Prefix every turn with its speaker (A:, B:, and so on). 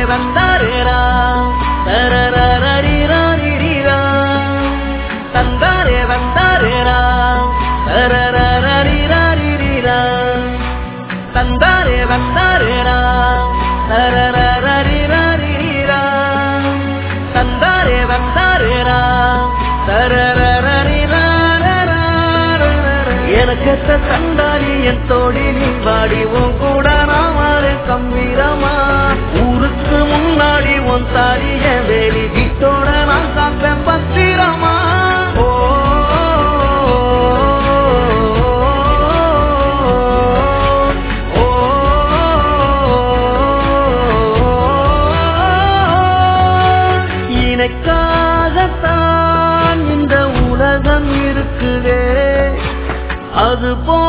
A: வந்தாரேரா தரரரரிரரிரா தந்தாரே வந்தாரேரா தரரரரிரரிரா தந்தாரே வந்தாரேரா தரரரரிரரிரா தந்தாரே வந்தாரேரா தரரரரிரரிரா எனக்கெத்த தந்தாரி என் தோழி நீ வாடி உன் கூட நாமாறு கம்பீரமா ஊருக்கு முன்னாடி உன் தாரிய வேலி வீட்டோட நான் காப்பேன் பத்திரமா ஓ ஓ, எனக்காகத்தான் இந்த உலகம் இருக்குதே அது போ